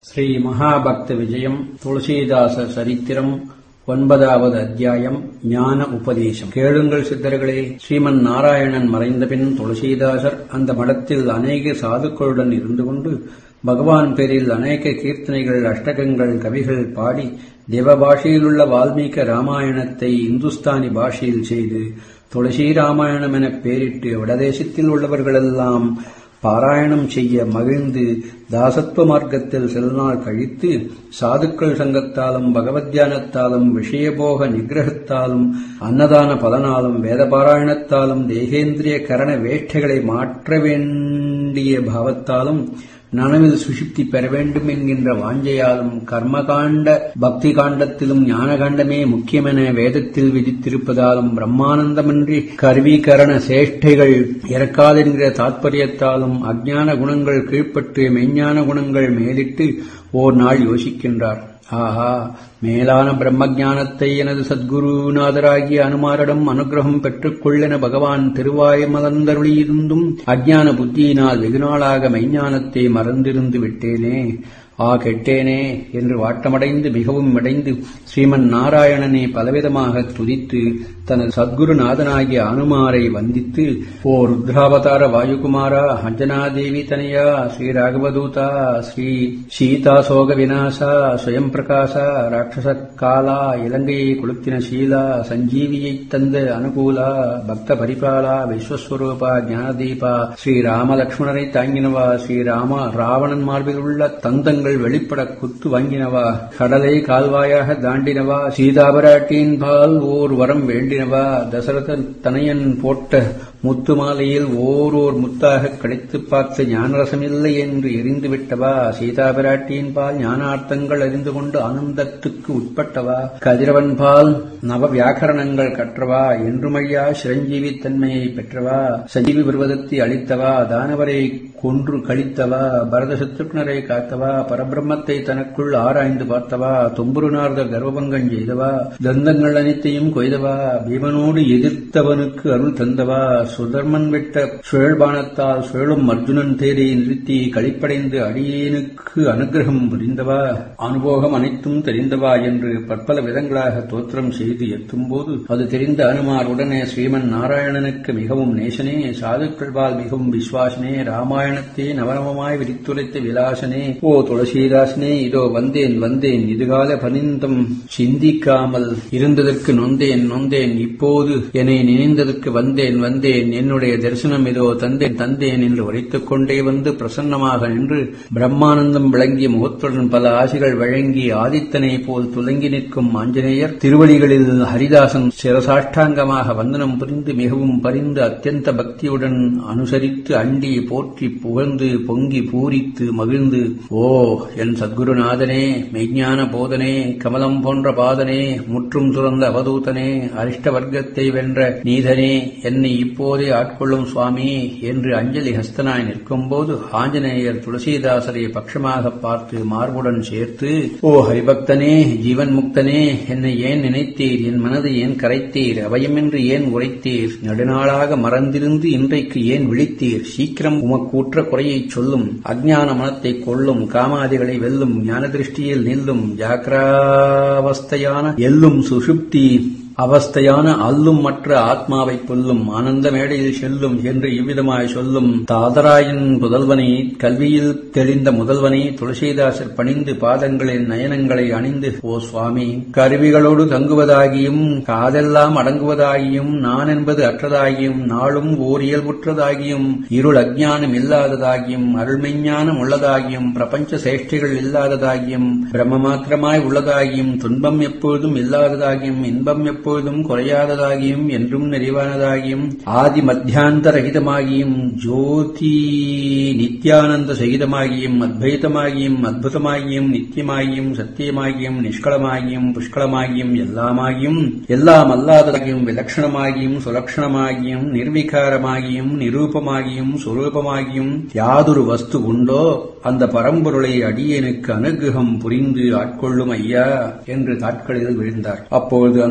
ஸ்ரீ மகாபக்த விஜயம் துளசீதாச சரித்திரம் ஒன்பதாவது அத்தியாயம் ஞான உபதேசம் கேளுங்கள் சித்தர்களே ஸ்ரீமன் நாராயணன் மறைந்தபின் துளசீதாசர் அந்த மடத்தில் அநேக சாதுக்களுடன் இருந்து கொண்டு பகவான் பேரில் அநேக கீர்த்தனைகள் அஷ்டகங்கள் கவிகள் பாடி தேவ பாஷையிலுள்ள வால்மீக ராமாயணத்தை இந்துஸ்தானி பாஷையில் செய்து துளசி ராமாயணம் என பெயரிட்டு வடதேசத்தில் உள்ளவர்களெல்லாம் பாராயணம் செய்ய மகிழ்ந்து தாசத்வ மார்க்கத்தில் சில நாள் கழித்து சாதுக்கள் சங்கத்தாலும் பகவத்யானத்தாலும் விஷயபோக நிகிரகத்தாலும் அன்னதான பலனாலும் வேத பாராயணத்தாலும் தேகேந்திரிய கரண வேஷ்டைகளை மாற்ற வேண்டிய பாவத்தாலும் நனவில் சுஷிப்தி பெற வேண்டும் என்கின்ற வாஞ்சையாலும் கர்மகாண்ட பக்தி காண்டத்திலும் ஞானகாண்டமே முக்கியமென வேதத்தில் விதித்திருப்பதாலும் பிரம்மானந்தமின்றி கருவீகரண சேஷ்டைகள் இறக்காதென்கிற தாத்பரியத்தாலும் அஜ்ஞான குணங்கள் கீழ்ப்பட்டு மெஞ்ஞான குணங்கள் மேலிட்டு ஓர் நாள் யோசிக்கின்றார் ஆஹா மேலான பிரம்மஜானத்தை எனது சத்குருநாதராகிய அனுமாரிடம் அனுகிரகம் பெற்றுக்கொள்ளென பகவான் திருவாய் மலர்ந்தருளியிருந்தும் அஜ்ஞான புத்தியினால் வெகுநாளாக மெய்ஞானத்தை மறந்திருந்து விட்டேனே ஆ கெட்டேனே என்று வாட்டமடைந்து மிகவும் அடைந்து ஸ்ரீமன் நாராயணனை பலவிதமாக துதித்து தனது சத்குருநாதனாகிய அனுமாரை வந்தித்து ஓ ருத்ராவதார வாயுகுமாரா அஞ்சனாதேவி தனையா ஸ்ரீ ராகவதூதா ஸ்ரீ சீதா சோக விநாசா ஸ்வயம் பிரகாசா ராட்சச காலா இலங்கையை கொளுத்தின சீலா சஞ்சீவியைத் தந்த அனுகூலா பக்த பரிபாலா விஸ்வஸ்வரூபா ஞானதீபா ஸ்ரீ ராமலக்ஷ்மணரை தாங்கினவா ஸ்ரீராம ராவணன் மார்பில் உள்ள தந்தங்கள் வெளிப்பட குத்து வாங்கினவா கடலை கால்வாயாக தாண்டினவா சீதாபராட்டியின் பால் ஓர் வரம் வேண்டினவா தசரதன் தனையன் போட்ட முத்து மாலையில் ஓரோர் முத்தாக கிடைத்து பார்த்த ஞானரசமில்லை என்று எரிந்து விட்டவா சீதா பிராட்டியின் பால் ஞானார்த்தங்கள் அறிந்து கொண்டு ஆனந்தத்துக்கு உட்பட்டவா கதிரவன் பால் நவ வியாக்கரணங்கள் கற்றவா என்றுமையா சிரஞ்சீவி தன்மையை பெற்றவா சஞ்சீவி பர்வதத்தை அளித்தவா தானவரை கொன்று கழித்தவா பரத சத்ருக்னரை காத்தவா பரபிரம்மத்தை தனக்குள் ஆராய்ந்து பார்த்தவா தொம்புருநார்த கர்வபங்கம் செய்தவா தந்தங்கள் அனைத்தையும் கொய்தவா பீமனோடு எதிர்த்தவனுக்கு அருள் தந்தவா சுதர்மன் விட்ட சுழல்பானத்தால் சுழலும் அர்ஜுனன் தேரை நிறுத்தி கழிப்படைந்து அடியேனுக்கு அனுகிரகம் புரிந்தவா அனுபோகம் அனைத்தும் தெரிந்தவா என்று பற்பல விதங்களாக தோற்றம் செய்து எத்தும்போது அது தெரிந்த அனுமார் உடனே ஸ்ரீமன் நாராயணனுக்கு மிகவும் நேசனே சாதுக்கள்வால் மிகவும் விஸ்வாசனே ராமாயணத்தை நவநவமாய் விரித்துரைத்த விலாசனே ஓ துளசிதாசனே இதோ வந்தேன் வந்தேன் இதுகால பனிந்தம் சிந்திக்காமல் இருந்ததற்கு நொந்தேன் நொந்தேன் இப்போது என்னை நினைந்ததற்கு வந்தேன் வந்தேன் என்னுடைய தரிசனம் இதோ தந்தேன் தந்தேன் என்று உரைத்துக் கொண்டே வந்து பிரசன்னமாக நின்று பிரம்மானந்தம் விளங்கிய முகத்துடன் பல ஆசைகள் வழங்கி ஆதித்தனை போல் துலங்கி நிற்கும் ஆஞ்சநேயர் திருவடிகளில் ஹரிதாசன் சிரசாஷ்டாங்கமாக வந்தனம் புரிந்து மிகவும் பரிந்து அத்தியந்த பக்தியுடன் அனுசரித்து அண்டி போற்றி புகழ்ந்து பொங்கி பூரித்து மகிழ்ந்து ஓ என் சத்குருநாதனே மெய்ஞான போதனே கமலம் போன்ற பாதனே முற்றும் துறந்த அவதூதனே அரிஷ்ட வர்க்கத்தை வென்ற நீதனே என்னை இப்போதே ஆட்கொள்ளும் சுவாமி என்று அஞ்சலி ஹஸ்தனாய் நிற்கும்போது ஆஞ்சநேயர் துளசிதாசரை பட்சமாக பார்த்து மார்புடன் சேர்த்து ஓ ஹரிபக்தனே ஜீவன் முக்தனே என்னை ஏன் நினைத்தீர் என் மனதை ஏன் கரைத்தீர் அவையமின்றி ஏன் உரைத்தீர் நெடுநாளாக மறந்திருந்து இன்றைக்கு ஏன் விழித்தீர் சீக்கிரம் உமக்கூற்ற குறையைச் சொல்லும் அஜ்ஞான மனத்தை கொள்ளும் காமாதிகளை வெல்லும் ஞான திருஷ்டியில் நில்லும் ஜாக்கிராவஸ்தையான எல்லும் சுஷுப்தி அவஸ்தையான அல்லும் மற்ற ஆத்மாவை கொல்லும் ஆனந்த மேடையில் செல்லும் என்று இவ்விதமாய் சொல்லும் தாதராயன் புதல்வனை கல்வியில் தெளிந்த முதல்வனை துளசிதாசர் பணிந்து பாதங்களின் நயனங்களை அணிந்து ஓ சுவாமி கருவிகளோடு தங்குவதாகியும் காதெல்லாம் அடங்குவதாகியும் நான் என்பது அற்றதாகியும் நாளும் ஓர் இயல்புற்றதாகியும் இருள் அஜ்ஞானம் இல்லாததாகியும் அருள்மெஞ்ஞானம் உள்ளதாகியும் பிரபஞ்ச சேஷ்டிகள் இல்லாததாகியும் பிரம்ம மாத்திரமாய் உள்ளதாகியும் துன்பம் எப்பொழுதும் இல்லாததாகியும் இன்பம் எப்பொழுதும் குறையாததாகியும் என்றும் நிறைவானதாகியும் ஆதி மத்தியாந்த ரகிதமாகியும் ஜோதி நித்யானந்த சகிதமாகியும் அத்வைதமாகியும் அத்புதமாகியும் நித்தியமாகியும் சத்தியமாகியும் நிஷ்களமாகியும் புஷ்களமாகியும் எல்லாமாகியும் எல்லாம் அல்லாததாகியும் விலட்சணமாகியும் சுலட்சணமாகியும் நிர்விகாரமாகியும் நிரூபமாகியும் சுரூபமாகியும் யாதொரு வஸ்து உண்டோ அந்த பரம்பொருளை அடியேனுக்கு அனுகிரகம் புரிந்து ஆட்கொள்ளும் ஐயா என்று தாட்களில் விழுந்தார் அப்பொழுது அந்த அரித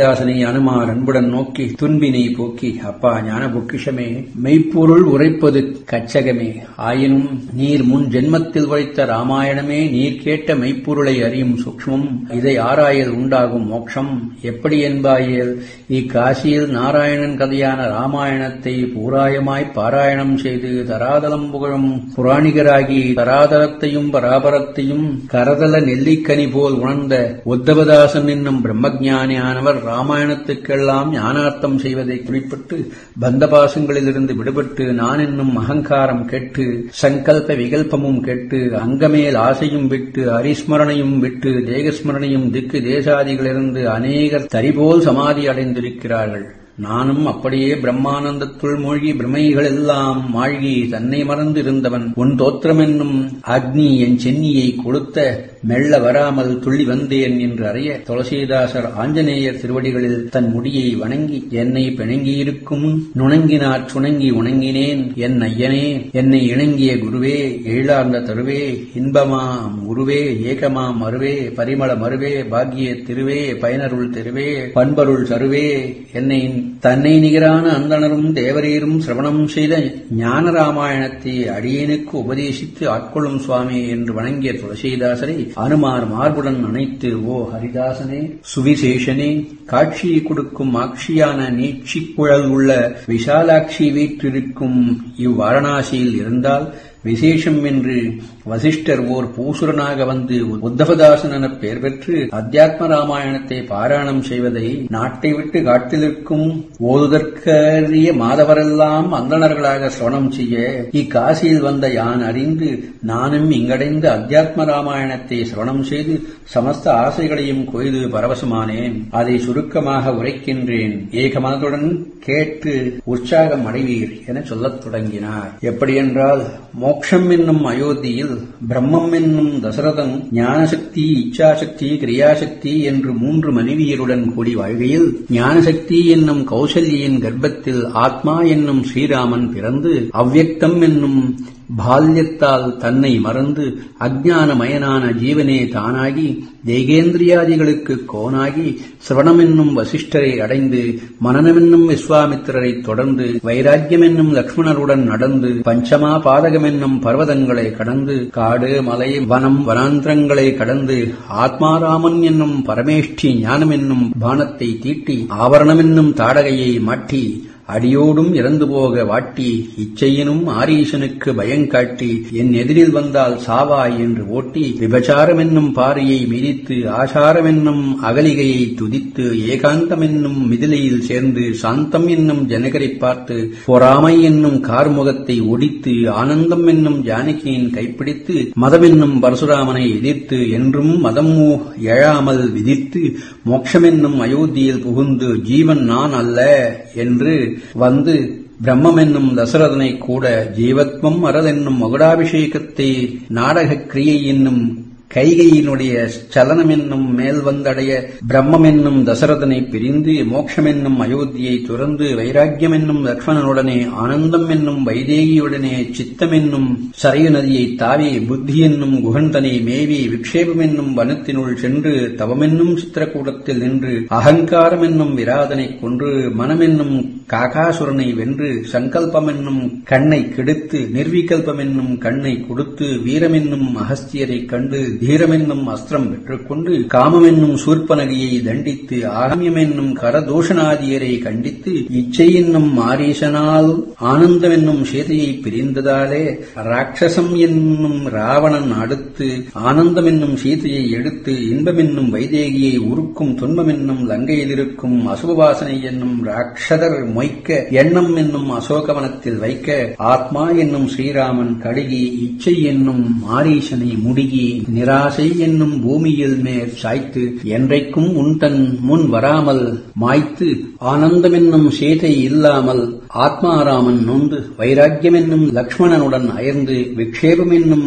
துளசிதாசனை அனுமார் அன்புடன் நோக்கி துன்பினை போக்கி அப்பா ஞான பொக்கிஷமே மெய்ப்பொருள் உரைப்பது கச்சகமே ஆயினும் நீர் முன் ஜென்மத்தில் உரைத்த ராமாயணமே நீர் கேட்ட மெய்ப்பொருளை அறியும் சூக்ஷ்மம் இதை ஆராயல் உண்டாகும் மோட்சம் எப்படி என்பாயேல் இக்காசியில் நாராயணன் கதையான ராமாயணத்தை பூராயமாய் பாராயணம் செய்து தராதலம் புகழும் புராணிகராகி தராதலத்தையும் பராபரத்தையும் கரதல நெல்லிக்கனி போல் உணர்ந்த உத்தவதாசன் என்னும் பிரம்மஜானியானவர் ராமாயணத்துக்கெல்லாம் ஞானார்த்தம் செய்வதை குறிப்பிட்டு பந்தபாசங்களிலிருந்து விடுபட்டு நான் என்னும் அகங்காரம் கெட்டு சங்கல்ப விகல்பமும் கெட்டு அங்கமேல் ஆசையும் விட்டு அரிஸ்மரணையும் விட்டு தேகஸ்மரணையும் திக்கு தேசாதிகளிலிருந்து அநேகர் தரிபோல் சமாதி அடைந்திருக்கிறார்கள் நானும் அப்படியே பிரம்மானந்தத்துள் மூழ்கி பிரமைகள் எல்லாம் மாழ்கி தன்னை மறந்து இருந்தவன் உன் தோற்றமென்னும் அக்னி என் சென்னியை கொளுத்த மெல்ல வராமல் துள்ளி வந்தேன் என்று அறிய துளசிதாசர் ஆஞ்சநேயர் திருவடிகளில் தன் முடியை வணங்கி என்னை பிணங்கியிருக்கும் நுணங்கினாற் சுணங்கி உணங்கினேன் என் ஐயனே என்னை இணங்கிய குருவே எழிலார்ந்த தருவே இன்பமாம் குருவே ஏகமாம் மருவே பரிமள மருவே பாக்கிய திருவே பயனருள் திருவே பண்பருள் தருவே என்னை தன்னை நிகரான அந்தணரும் தேவரீரும் சிரவணம் செய்த ஞான ராமாயணத்தை அடியேனுக்கு உபதேசித்து ஆட்கொள்ளும் சுவாமி என்று வணங்கிய துளசிதாசரை அனுமார் மார்புடன் அணைத்து ஓ ஹரிதாசனே சுவிசேஷனே காட்சியை கொடுக்கும் ஆட்சியான நீட்சிக்குழல் உள்ள விஷாலாட்சி வீற்றிருக்கும் இவ்வாரணாசியில் இருந்தால் விசேஷம் என்று வசிஷ்டர் ஓர் பூசுரனாக வந்து உத்தவதாசன் என பெயர் பெற்று அத்தியாத்ம ராமாயணத்தை பாராயணம் செய்வதை நாட்டை விட்டு காட்டிலிருக்கும் ஓதுதற்கரிய மாதவரெல்லாம் அந்தணர்களாக சிரவணம் செய்ய இக்காசியில் வந்த யான் அறிந்து நானும் இங்கடைந்து அத்தியாத்ம ராமாயணத்தை சிரவணம் செய்து சமஸ்த ஆசைகளையும் கொய்து பரவசமானேன் அதை சுருக்கமாக உரைக்கின்றேன் ஏக மனதுடன் கேட்டு உற்சாகம் அடைவீர் என சொல்லத் தொடங்கினார் எப்படியென்றால் மோக்ஷம் என்னும் அயோத்தியில் பிரம்மம் என்னும் தசரதன் ஞானசக்தி இச்சாசக்தி கிரியாசக்தி என்று மூன்று மனைவியருடன் கூடி வாழ்கையில் ஞானசக்தி என்னும் கௌசல்யின் கர்ப்பத்தில் ஆத்மா என்னும் ஸ்ரீராமன் பிறந்து அவ்யக்தம் என்னும் பால்யத்தால் தன்னை மறந்து அஜ்ஞானமயனான ஜீவனே தானாகி தேகேந்திரியாதிகளுக்கு கோனாகி சிரவணமென்னும் வசிஷ்டரை அடைந்து மனனமென்னும் விஸ்வாமித்திரரை தொடர்ந்து வைராக்கியமென்னும் லக்ஷ்மணருடன் நடந்து பஞ்சமா பாதகமென்னும் பர்வதங்களை கடந்து காடு மலை வனம் வனாந்திரங்களை கடந்து ஆத்மாராமன் என்னும் பரமேஷ்டி ஞானமென்னும் பானத்தை தீட்டி ஆவரணமென்னும் தாடகையை மாட்டி அடியோடும் இறந்து போக வாட்டி இச்சையினும் ஆரீசனுக்கு பயங்காட்டி என் எதிரில் வந்தால் சாவாய் என்று ஓட்டி விபச்சாரம் என்னும் பாறையை மிதித்து ஆசாரம் என்னும் அகலிகையை துதித்து ஏகாந்தம் என்னும் மிதிலையில் சேர்ந்து சாந்தம் என்னும் ஜனகரை பார்த்து பொறாமை என்னும் கார்முகத்தை ஒடித்து ஆனந்தம் என்னும் ஜானகியின் கைப்பிடித்து மதம் என்னும் பரசுராமனை எதிர்த்து என்றும் மதம் எழாமல் விதித்து மோட்சமென்னும் அயோத்தியில் புகுந்து ஜீவன் நான் அல்ல என்று வந்து பிரம்மென்னும் தசரதனை கூட ஜீவத்வம் அரதென்னும் மகுடாபிஷேகத்தை நாடகக் கிரியை என்னும் கைகையினுடைய சலனம் என்னும் மேல் வந்தடைய பிரம்மம் என்னும் தசரதனை பிரிந்து மோட்சமென்னும் அயோத்தியை துறந்து வைராக்கியம் என்னும் லக்ஷ்மணனுடனே ஆனந்தம் என்னும் வைதேகியுடனே சித்தம் என்னும் சரையு நதியை தாவி புத்தி என்னும் குகந்தனை மேவி விக்ஷேபம் என்னும் வனத்தினுள் சென்று தவமென்னும் சித்திரக்கூடத்தில் நின்று அகங்காரம் என்னும் விராதனை கொன்று மனமென்னும் காகாசுரனை வென்று சங்கல்பம் என்னும் கண்ணை கெடுத்து நிர்விகல்பம் என்னும் கண்ணை கொடுத்து வீரமென்னும் அகஸ்தியரை கண்டு தீரமென்னும் அஸ்திரம் பெற்றுக்கொண்டு காமமென்னும் சூர்பனகியை தண்டித்து ஆகமியம் என்னும் கரதூஷணாதியரை கண்டித்து இச்சை என்னும் மாரீசனால் ஆனந்தம் என்னும் சேதையை பிரிந்ததாலே ராட்சசம் என்னும் ராவணன் அடுத்து ஆனந்தம் என்னும் சீதையை எடுத்து இன்பமென்னும் வைதேகியை உருக்கும் துன்பமென்னும் லங்கையில் இருக்கும் அசுபவாசனை என்னும் ராட்சதர் மொய்க்க எண்ணம் என்னும் அசோகவனத்தில் வைக்க ஆத்மா என்னும் ஸ்ரீராமன் கடுகி இச்சை என்னும் மாரீசனை முடுகி நிராசை என்னும் பூமியில் மேற் சாய்த்து என்றைக்கும் உன் தன் முன் வராமல் மாய்த்து ஆனந்தம் என்னும் சேதை இல்லாமல் ஆத்மாராமன் நொந்து வைராக்கியம் என்னும் லக்ஷ்மணனுடன் அயர்ந்து விக்ஷேபம் என்னும்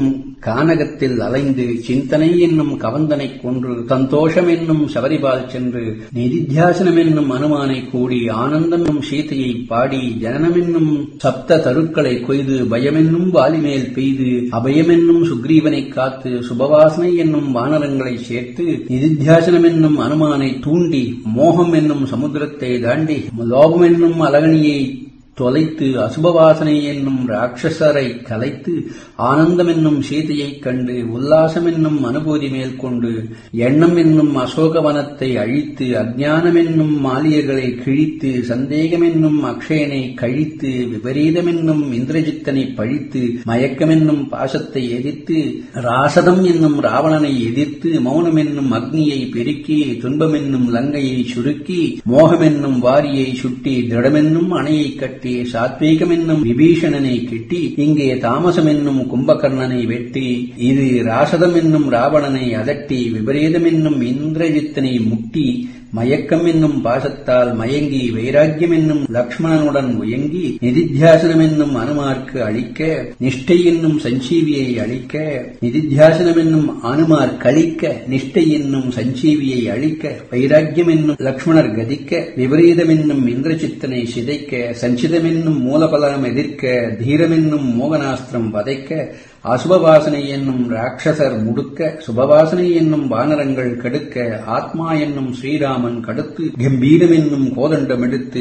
கானகத்தில் அலைந்து சிந்தனை என்னும் கவந்தனைக் கொன்று சந்தோஷம் என்னும் சபரிபால் சென்று நிதித்தியாசனம் என்னும் அனுமானை கூடி ஆனந்தம் என்னும் சீதையை பாடி ஜனனமென்னும் சப்த தருக்களை கொய்து பயமென்னும் வாலிமேல் பெய்து அபயமென்னும் சுக்ரீவனைக் காத்து சுபவாசனை என்னும் வானரங்களை சேர்த்து நிதித்தியாசனம் என்னும் அனுமானை தூண்டி மோகம் என்னும் சமுத்திரத்தை தாண்டி லோகம் என்னும் அலகணியை தொலைத்து அசுபவாசனை என்னும் ராட்சசரை கலைத்து ஆனந்தம் என்னும் சீதையைக் கண்டு உல்லாசம் என்னும் அனுபூதி மேல் கொண்டு எண்ணம் என்னும் அசோகவனத்தை அழித்து அஜ்ஞானம் என்னும் மாலியர்களை கிழித்து சந்தேகம் என்னும் அக்ஷயனை கழித்து விபரீதம் என்னும் இந்திரஜித்தனை பழித்து மயக்கம் என்னும் பாசத்தை எதிர்த்து ராசதம் என்னும் ராவணனை எதிர்த்து மௌனம் என்னும் அக்னியை பெருக்கி துன்பம் என்னும் லங்கையை சுருக்கி மோகம் என்னும் வாரியை சுட்டி திடமென்னும் அணையை கட்டி கட்டி சாத்வீகம் என்னும் விபீஷணனை கிட்டி இங்கே தாமசம் என்னும் கும்பகர்ணனை வெட்டி இது ராசதம் என்னும் ராவணனை அதட்டி விபரீதம் என்னும் இந்திரஜித்தனை முட்டி மயக்கம் என்னும் பாசத்தால் மயங்கி வைராக்கியம் என்னும் லக்ஷ்மணனுடன் உயங்கி நிதித்தியாசனம் என்னும் அனுமார்க்கு அழிக்க நிஷ்டை என்னும் சஞ்சீவியை அழிக்க நிதித்தியாசனம் என்னும் அனுமார் கழிக்க நிஷ்டை என்னும் சஞ்சீவியை அழிக்க வைராக்கியம் என்னும் லக்ஷ்மணர் கதிக்க விபரீதம் என்னும் இந்திரசித்தனை சிதைக்க சஞ்சிதம் என்னும் மூலபலம் எதிர்க்க தீரமென்னும் மோகனாஸ்திரம் வதைக்க அசுபவாசனை என்னும் ராட்சசர் முடுக்க சுபவாசனை என்னும் வானரங்கள் கடுக்க ஆத்மா என்னும் ஸ்ரீராமன் கடுத்து கம்பீரம் என்னும் கோதண்டம் எடுத்து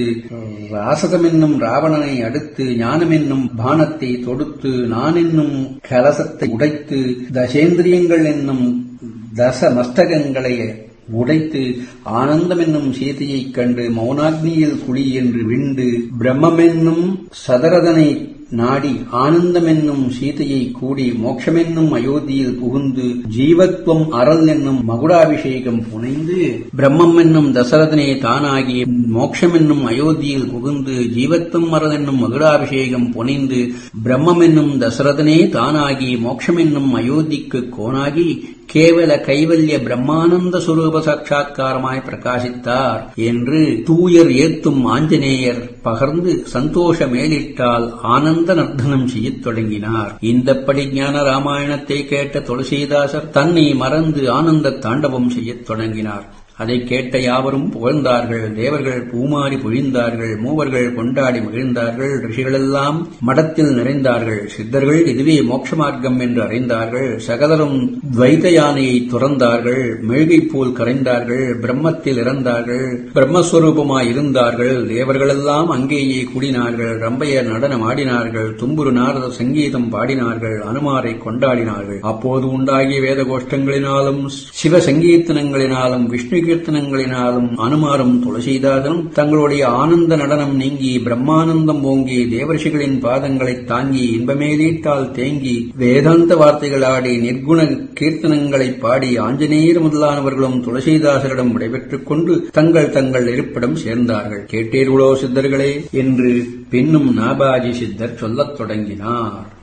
ராசதம் என்னும் ராவணனை அடுத்து ஞானம் என்னும் பானத்தை தொடுத்து நான் என்னும் கலசத்தை உடைத்து தசேந்திரியங்கள் என்னும் தச மஸ்தகங்களை உடைத்து ஆனந்தம் என்னும் சீதையைக் கண்டு மௌனாக்னியில் குழி என்று விண்டு பிரம்மென்னும் சதரதனை நாடி ஆனந்தம் என்னும் சீதையை கூடி மோட்சமென்னும் அயோத்தியில் புகுந்து ஜீவத்வம் அறல் என்னும் மகுடாபிஷேகம் புனைந்து பிரம்மம் என்னும் தசரதனே தானாகி மோட்சம் என்னும் அயோத்தியில் புகுந்து ஜீவத்வம் அறல் என்னும் மகுடாபிஷேகம் புனைந்து பிரம்மம் என்னும் தசரதனே தானாகி மோட்சம் என்னும் அயோத்திக்கு கோனாகி கேவல கைவல்ய பிரம்மானந்த சுரூப சாட்சா்காரமாய் பிரகாசித்தார் என்று தூயர் ஏத்தும் ஆஞ்சநேயர் பகர்ந்து சந்தோஷ மேலிட்டால் ஆனந்த நர்த்தனம் செய்யத் தொடங்கினார் இந்தப்படி ஞான ராமாயணத்தை கேட்ட துளசிதாசர் தன்னை மறந்து ஆனந்த தாண்டவம் செய்யத் தொடங்கினார் அதை கேட்ட யாவரும் புகழ்ந்தார்கள் தேவர்கள் பூமாரி பொழிந்தார்கள் மூவர்கள் கொண்டாடி மகிழ்ந்தார்கள் ரிஷிகளெல்லாம் மடத்தில் நிறைந்தார்கள் சித்தர்கள் இதுவே மோட்ச மார்க்கம் என்று அறிந்தார்கள் சகலரும் துவைத யானையை துறந்தார்கள் மெழுகை போல் கரைந்தார்கள் பிரம்மத்தில் இறந்தார்கள் பிரம்மஸ்வரூபமாய் இருந்தார்கள் தேவர்களெல்லாம் அங்கேயே கூடினார்கள் ரம்பைய நடனம் ஆடினார்கள் தும்புரு நாரத சங்கீதம் பாடினார்கள் அனுமாரை கொண்டாடினார்கள் அப்போது உண்டாகிய வேத கோஷ்டங்களினாலும் சிவ சங்கீர்த்தனங்களினாலும் விஷ்ணு கீர்த்தனங்களினாலும் அனுமாரும் துளசிதாசனும் தங்களுடைய ஆனந்த நடனம் நீங்கி பிரம்மானந்தம் ஓங்கி தேவர்ஷிகளின் பாதங்களை தாங்கி இன்பமேலீட்டால் தேங்கி வேதாந்த வார்த்தைகள் ஆடி நிர்குண கீர்த்தனங்களை பாடி ஆஞ்சநேயர் முதலானவர்களும் துளசிதாசரிடம் விடைபெற்றுக் கொண்டு தங்கள் தங்கள் இருப்பிடம் சேர்ந்தார்கள் கேட்டீர்களோ சித்தர்களே என்று பின்னும் நாபாஜி சித்தர் சொல்லத் தொடங்கினார்